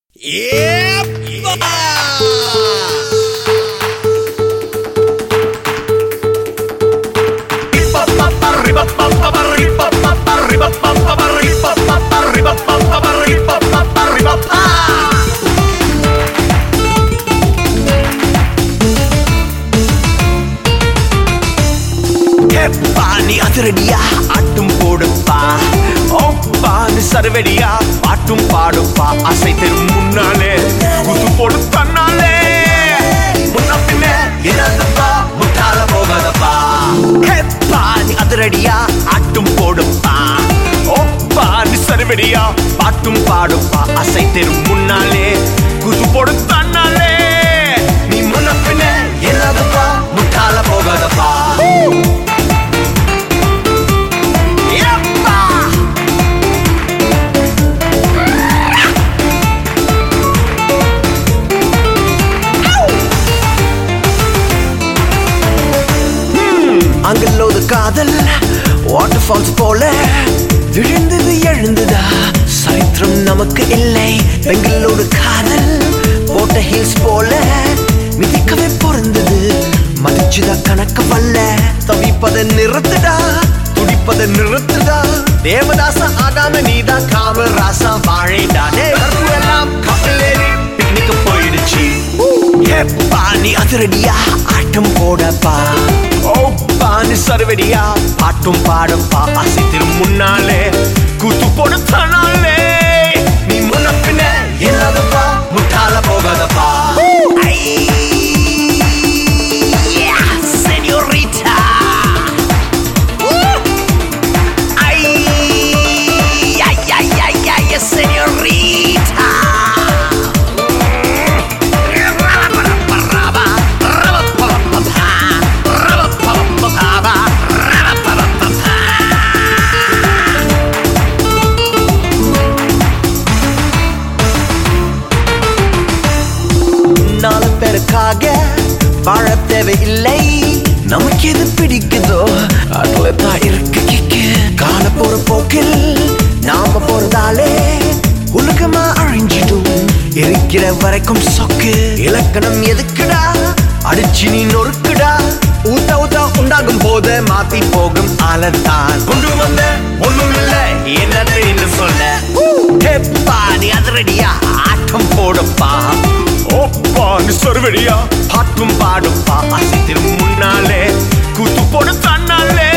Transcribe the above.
பாணி அதிரடியா ஆட்டும் போடுப்பா ஓப்பானு சரவெடியா பாட்டும் பாடுப்பா அசை தெரும் முன்னாலே குத்து போடு தன்னாலே முன்ன பின்ன இறந்துப்பா முட்டால போகாதப்பா பாணி அதிரடியா ஆட்டும் போடுப்பா ஓப்பானு சரவெடியா பாட்டும் பாடுப்பா அசை தெரும் முன்னாலே குத்து போடு தன்னாலே நீ முன்ன பின்ன இறந்துப்பா முட்டால போகாதப்பா Yeppa! அங்கல்லோது காதல் வாட்டர் ஃபால்ஸ் போல விழுந்தது எழுந்ததா சரித்திரம் நமக்கு இல்லை பெங்களூரு காதல் போட்ட ஹில்ஸ் போல மிதிக்கவே பொருந்தது மதிச்சுதா கணக்க வல்ல தவிப்பதை நிறுத்துடா துடிப்பதை நிறுத்துடா தேவதாச ஆகாம நீதா காமராசா வாழைடா டேய், கற்பு எல்லாம் கப்பலேறி பிக்னிக்கு போயிடுச்சு ஏப்பா நீ அதிரடியா ஆட்டம் போடப்பா ஓப்பா நீ சர்வடியா பாட்டும் பாடப்பா அசைத்திரும் முன்னாலே கூத்து போடு தனாலே நீ முன்ன பின்ன இல்லாதப்பா முட்டால போகாதப்பா Señorita Ay, ay, ay, ay, ay, señorita. நாலு பேருக்காக வாழ தேவையில்லை நமக்கு எது பிடிக்குதோ அதுல தான் இருக்கு கிக்கு காண போற போக்கில் நாம போறதாலே உலகமா அழிஞ்சிடும் இருக்கிற வரைக்கும் சொக்கு இலக்கணம் எதுக்குடா அடிச்சு நீ நொறுக்குடா ஊத்த ஊத்த உண்டாகும் போது மாத்தி போகும் ஆளத்தான் கொண்டு வந்த ஒண்ணும் இல்ல என்னன்னு சொல்ல ஹேப்பா நீ அதிரடியா ஆட்டம் போடுப்பா ஓப்பா நீ சொருவடியா பாட்டும் பாடுப்பா அசைத்திரும் முன்னாலே கூத்து போடு தன்னாலே